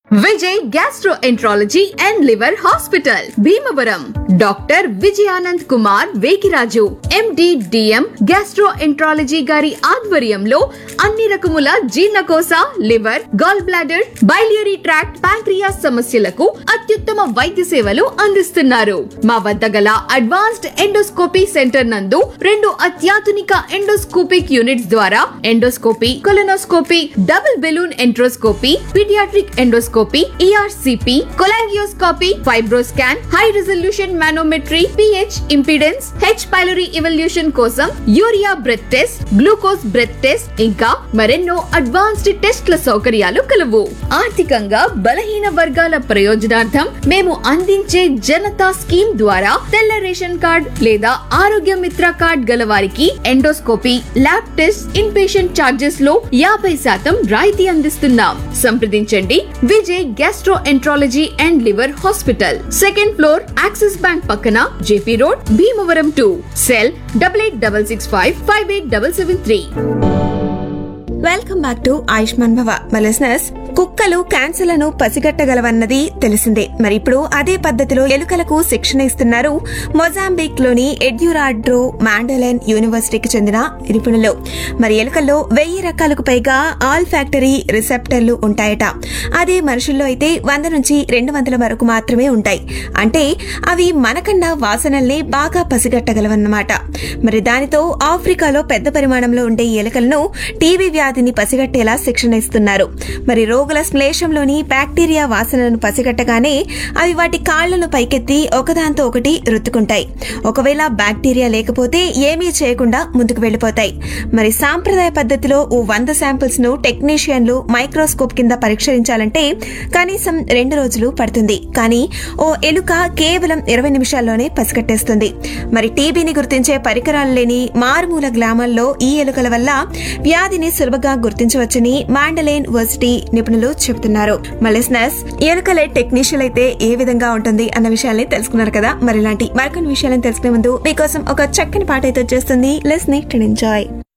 Vijay gastroenterology and liver hospital Bhimavaram doctor Vijayanand Kumar Vekiraju MD DM gastroenterology గారి ఆధ్వర్యంలో అన్ని రకముల జీర్ణకోశ liver gall bladder biliary tract pancreas సమస్యలకు అత్యుత్తమ వైద్య సేవలు అందిస్తున్నారు మా వద్ద గల అడ్వాన్స్డ్ ఎండోస్కోపీ సెంటర్ నందు రెండు అత్యాధునిక ఎండోస్కోపిక్ యూనిట్స్ ద్వారా endoscopy colonoscopy double balloon enteroscopy paediatric endoscopy ERCP cholangioscopy FibroScan high resolution manometry pH impedance H pylori evaluation కోసం urea breath test glucose breath test ఇంకా మరెన్నో అడ్వాన్స్డ్ టెస్ట్ల సౌకర్యాలు కలవు ఆర్థికంగా బలహీన వర్గాల ప్రయోజనార్థం మేము అందించే జనతా స్కీమ్ ద్వారా తెల్ల రేషన్ కార్డ్ లేదా ఆరోగ్య మిత్ర కార్డ్ గల వారికి endoscopy lab test inpatient charges లో యాభై శాతం రాయితీ అందిస్తున్నాం సంప్రదించండి Vijay gastroenterology and liver hospital second floor Axis bank పక్కన JP road Bhimavaram to cell double eight double six five five eight double seven three welcome back to Ayushman Bhava మా listeners కుక్కలు క్యాన్సర్లను పసిగట్టగలవన్నది తెలిసిందే మరి ఇప్పుడు అదే పద్ధతిలో ఎలుకలకు శిక్షణ ఇస్తున్నారు మొజాంబిక్ లోని ఎడ్యురాడ్రో మాండలన్ యూనివర్సిటీకి చెందిన నిపుణులు మరి ఎలుకల్లో వెయ్యి రకాలకు పైగా ఆల్ ఫ్యాక్టరీ రిసెప్టర్లు ఉంటాయట అదే మనుషుల్లో అయితే వంద నుంచి రెండు వందల వరకు మాత్రమే ఉంటాయి అంటే అవి మనకన్నా వాసనల్ని బాగా పసిగట్టగలవన్నమాట మరి దానితో ఆఫ్రికాలో పెద్ద పరిమాణంలో ఉండే ఈ ఎలుకలను టీబీ వ్యాధిని పసిగట్టేలా శిక్షణ ఇస్తున్నారు మరి రోగుల శ్లేషంలోని బ్యాక్టీరియా వాసనలను పసిగట్టగానే అవి వాటి కాళ్లను పైకెత్తి ఒకదాంతో ఒకటి రుత్తుకుంటాయి ఒకవేళ బ్యాక్టీరియా లేకపోతే ఏమీ చేయకుండా ముందుకు వెళ్లిపోతాయి మరి సాంప్రదాయ పద్ధతిలో ఓ వంద శాంపిల్స్ ను టెక్నీషియన్లు మైక్రోస్కోప్ కింద పరీక్షించాలంటే కనీసం రెండు రోజులు పడుతుంది కానీ ఓ ఎలుక కేవలం ఇరవై నిమిషాల్లోనే పసిగట్టేస్తుంది మరి టీబీని గుర్తించే పరికరాలు లేని మారుమూల గ్రామాల్లో ఈ ఎలుకల వల్ల వ్యాధిని సులభంగా గుర్తించవచ్చని మాండలేన్ వర్సిటీ నిపుణులు చెబుతున్నారు మలిస్నస్ ఎలుకలే టెక్నీషియల్ అయితే ఏ విధంగా ఉంటుంది అన్న విషయాల్ని తెలుసుకున్నారు కదా మరి ఇలాంటి మరికొన్ని విషయాలను తెలుసుకునే ముందు మీకోసం ఒక చక్కని పాట అయితే వచ్చేస్తుంది లెస్ నీట్ అండ్ ఎంజాయ్